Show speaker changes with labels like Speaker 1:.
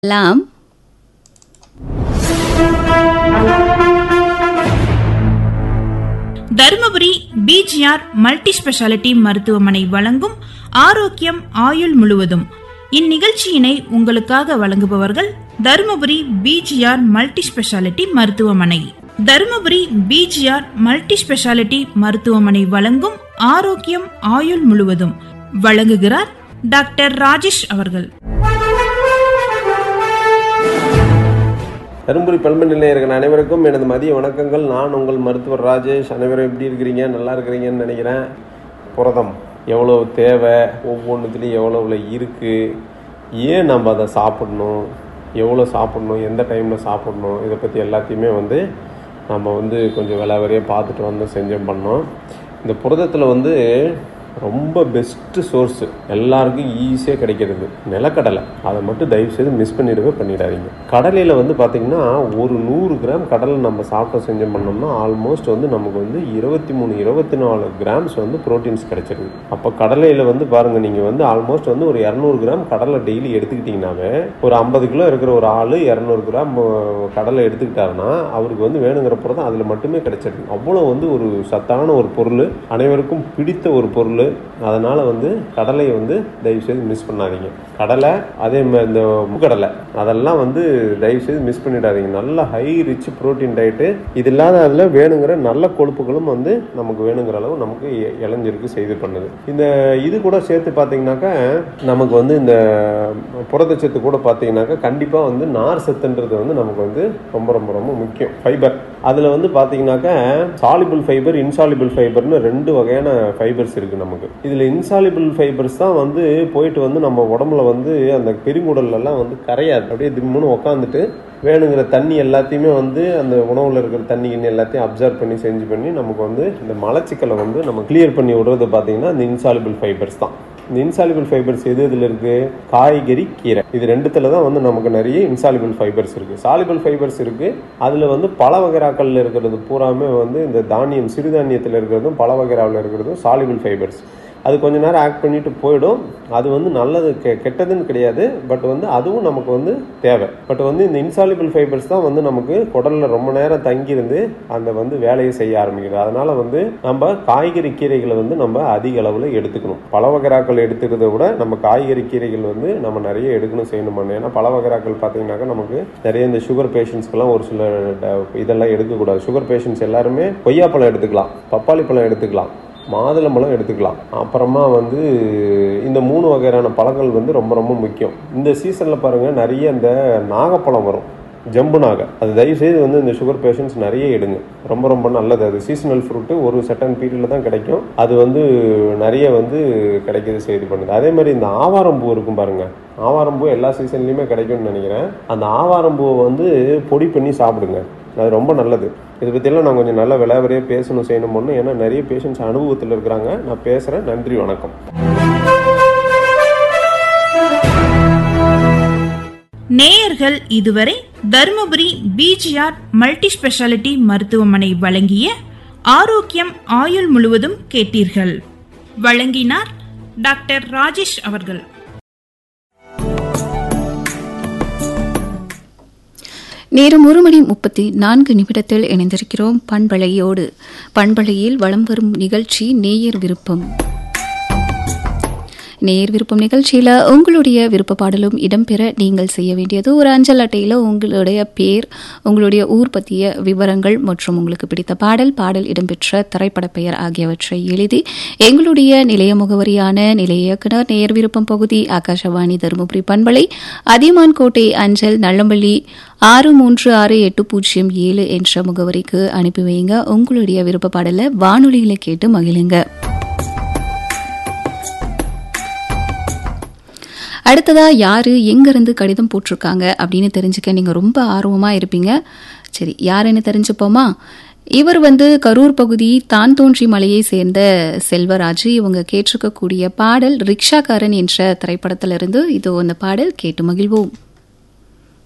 Speaker 1: லாம்
Speaker 2: Dharmapuri PGR multi speciality மருத்துவமனை வழங்கும் ஆரோக்கியம் ஆயுள் முழுவதும் இந்நிகழ்ச்சியினை உங்களுக்காக வழங்குபவர்கள் தருமபுரி பிஜிஆர் மல்டி ஸ்பெஷாலிட்டி மருத்துவமனை தருமபுரி பிஜிஆர் மல்டி ஸ்பெஷாலிட்டி மருத்துவமனை வழங்கும் ஆரோக்கியம் ஆயுள் முழுவதும் வழங்குகிறார் டாக்டர் ராஜேஷ் அவர்கள்
Speaker 3: தருமபுரி பல்மை நிலையர்கள் அனைவருக்கும் எனது மதிய வணக்கங்கள் நான் உங்கள் மருத்துவர் ராஜேஷ் அனைவரும் எப்படி இருக்கிறீங்க நல்லா இருக்கிறீங்கன்னு நினைக்கிறேன் புரதம் எவ்வளோ தேவை ஒவ்வொன்றுத்துலேயும் எவ்வளோவில் இருக்குது ஏன் நம்ம அதை சாப்பிடணும் எவ்வளோ சாப்பிடணும் எந்த டைமில் சாப்பிடணும் இதை பற்றி எல்லாத்தையுமே வந்து நம்ம வந்து கொஞ்சம் விலாவரியாக பார்த்துட்டு வந்து செஞ்சோம் பண்ணோம் இந்த புரதத்தில் வந்து ரொம்ப பெஸ்ட்டு சோர்ஸு எல்லாருக்கும் ஈஸியாக கிடைக்கிறது நிலக்கடலை அதை மட்டும் தயவு செய்து மிஸ் பண்ணிடவே பண்ணிடாதீங்க கடலையில் வந்து பார்த்திங்கன்னா ஒரு நூறு கிராம் கடலை நம்ம சாப்பிட்டு செஞ்சோம் பண்ணோம்னா ஆல்மோஸ்ட் வந்து நமக்கு வந்து இருபத்தி மூணு இருபத்தி நாலு கிராம்ஸ் வந்து ப்ரோட்டீன்ஸ் கிடைச்சிருது அப்போ கடலையில் வந்து பாருங்கள் நீங்கள் வந்து ஆல்மோஸ்ட் வந்து ஒரு இரநூறு கிராம் கடலை டெய்லி எடுத்துக்கிட்டிங்கனாவே ஒரு ஐம்பது கிலோ இருக்கிற ஒரு ஆள் இரநூறு கிராம் அஹ், கடலை எடுத்துக்கிட்டாருன்னா அவருக்கு வந்து வேணுங்கிற புரதம் அதில் மட்டுமே கிடைச்சிருது அவ்வளோ வந்து ஒரு சத்தான ஒரு பொருள் அனைவருக்கும் பிடித்த ஒரு பொருள் அதனால் வந்து கடலையை வந்து தயவு செய்து மிஸ் பண்ணாதீங்க கடலை அதே மாதிரி இந்த முக்கடலை அதெல்லாம் வந்து தயவு செய்து மிஸ் பண்ணிடாதீங்க நல்ல ஹை ரிச் புரோட்டீன் டயட்டு இது இல்லாத அதில் வேணுங்கிற நல்ல கொழுப்புகளும் வந்து நமக்கு வேணுங்கிற அளவு நமக்கு இ- இளைஞருக்கு செய்து பண்ணுது இந்த இது கூட சேர்த்து பார்த்தீங்கன்னாக்கா நமக்கு வந்து இந்த புரதச்சத்து கூட பார்த்தீங்கன்னாக்கா கண்டிப்பாக வந்து நார் சத்துன்றது வந்து நமக்கு வந்து ரொம்ப ரொம்ப ரொம்ப முக்கியம் ஃபைபர் அதில் வந்து பார்த்தீங்கன்னாக்கா சாலிபிள் ஃபைபர் இன்சாலிபிள் ஃபைபர்னு ரெண்டு வகையான ஃபைபர்ஸ் இருக்குது நமக்கு இதில் இன்சாலிபிள் ஃபைபர்ஸ் தான் வந்து போயிட்டு வந்து நம்ம உடம்புல வந்து அந்த பெருங்குடல்ல எல்லாம் வந்து கரையாது அப்படியே திம்முன்னு உக்காந்துட்டு வேணுங்கிற தண்ணி எல்லாத்தையுமே வந்து அந்த உணவில் இருக்கிற தண்ணி கிண்ணி எல்லாத்தையும் அப்சர்வ் பண்ணி செஞ்சு பண்ணி நமக்கு வந்து இந்த மலச்சிக்கலை வந்து நம்ம கிளியர் பண்ணி விடுறது பார்த்தீங்கன்னா இந்த இன்சாலிபிள் ஃபைபர்ஸ் தான் இந்த இன்சாலிபிள் ஃபைபர்ஸ் எது இதில் இருக்கு காய்கறி கீரை இது ரெண்டுத்துல தான் வந்து நமக்கு நிறைய இன்சாலிபிள் ஃபைபர்ஸ் இருக்கு சாலிபிள் ஃபைபர்ஸ் இருக்கு அதுல வந்து பல வகைராக்கள்ல இருக்கிறது பூராமே வந்து இந்த தானியம் சிறுதானியத்தில் இருக்கிறதும் பல வகைராவில் இருக்கிறதும் சாலிபிள் ஃபைபர்ஸ் அது கொஞ்ச நேரம் ஆக்ட் பண்ணிட்டு போயிடும் அது வந்து நல்லது கெ கெட்டதுன்னு கிடையாது பட் வந்து அதுவும் நமக்கு வந்து தேவை பட் வந்து இந்த இன்சாலிபிள் ஃபைபர்ஸ் தான் வந்து நமக்கு குடல்ல ரொம்ப நேரம் தங்கியிருந்து அந்த வந்து வேலையை செய்ய ஆரம்பிக்குது அதனால வந்து நம்ம காய்கறி கீரைகளை வந்து நம்ம அதிக அளவில் எடுத்துக்கணும் பல வகைராக்கள் எடுத்துக்கிறத விட நம்ம காய்கறி கீரைகள் வந்து நம்ம நிறைய எடுக்கணும் செய்யணும் பண்ணணும் ஏன்னா பல வகைராக்கள் பார்த்தீங்கன்னாக்கா நமக்கு நிறைய இந்த சுகர் பேஷண்ட்ஸ்க்கெல்லாம் ஒரு சில ட- இதெல்லாம் எடுக்கக்கூடாது சுகர் பேஷண்ட்ஸ் எல்லாருமே கொய்யாப்பழம் எடுத்துக்கலாம் பப்பாளி பழம் எடுத்துக்கலாம் மாதுளம்பழம் எடுத்துக்கலாம் அப்புறமா வந்து இந்த மூணு வகையான பழங்கள் வந்து ரொம்ப ரொம்ப முக்கியம் இந்த சீசனில் பாருங்கள் நிறைய இந்த நாகப்பழம் வரும் ஜம்பு நாக அது தயவுசெய்து வந்து இந்த சுகர் பேஷண்ட்ஸ் நிறைய எடுங்க ரொம்ப ரொம்ப நல்லது அது சீசனல் ஃப்ரூட்டு ஒரு செட்டன் பீரியடில் தான் கிடைக்கும் அது வந்து நிறைய வந்து கிடைக்கிறது செய்து பண்ணுது அதே மாதிரி இந்த ஆவாரம் பூ இருக்கும் பாருங்க ஆவாரம் பூ எல்லா சீசன்லையுமே கிடைக்கும்னு நினைக்கிறேன் அந்த ஆவாரம் பூவை வந்து பொடி பண்ணி சாப்பிடுங்க அது ரொம்ப நல்லது இதை பற்றியெல்லாம் நான் கொஞ்சம் நல்ல விளையாவரையாக பேசணும் செய்யணும் ஒன்று ஏன்னா நிறைய பேஷண்ட்ஸ் அனுபவத்தில் இருக்கிறாங்க நான் பேசுகிறேன் நன்றி வணக்கம்
Speaker 2: நேயர்கள் இதுவரை தருமபுரி பிஜிஆர் மல்டி ஸ்பெஷாலிட்டி மருத்துவமனை வழங்கிய ஆரோக்கியம் ஆயுள் முழுவதும் கேட்டீர்கள் வழங்கினார் டாக்டர் ராஜேஷ் அவர்கள்
Speaker 1: நேரம் ஒரு மணி முப்பத்தி நான்கு நிமிடத்தில் இணைந்திருக்கிறோம் பண்பலையோடு பண்பலையில் வலம் வரும் நிகழ்ச்சி நேயர் விருப்பம் நேயர் விருப்பம் நிகழ்ச்சியில் உங்களுடைய விருப்ப பாடலும் இடம்பெற நீங்கள் செய்ய வேண்டியது ஒரு அஞ்சல் அட்டையில் உங்களுடைய பேர் உங்களுடைய ஊர் பற்றிய விவரங்கள் மற்றும் உங்களுக்கு பிடித்த பாடல் பாடல் இடம்பெற்ற திரைப்பட பெயர் ஆகியவற்றை எழுதி எங்களுடைய நிலைய முகவரியான நிலைய இயக்குனர் நேயர் விருப்பம் பகுதி ஆகாஷவாணி தருமபுரி பண்பலை அதியமான் கோட்டை அஞ்சல் நல்லம்பள்ளி ஆறு மூன்று ஆறு எட்டு பூஜ்ஜியம் ஏழு என்ற முகவரிக்கு அனுப்பி வைங்க உங்களுடைய விருப்ப பாடலை வானொலியில கேட்டு மகிழுங்க அடுத்ததா யாரு எங்க இருந்து கடிதம் போட்டிருக்காங்க அப்படின்னு தெரிஞ்சுக்க நீங்க ரொம்ப ஆர்வமா இருப்பீங்க சரி யாருன்னு தெரிஞ்சுப்போமா இவர் வந்து கரூர் பகுதி தான் தோன்றி மலையை சேர்ந்த செல்வராஜ் இவங்க கேட்டிருக்கக்கூடிய பாடல் ரிக்ஷாக்காரன் என்ற திரைப்படத்திலிருந்து இது அந்த பாடல் கேட்டு மகிழ்வோம்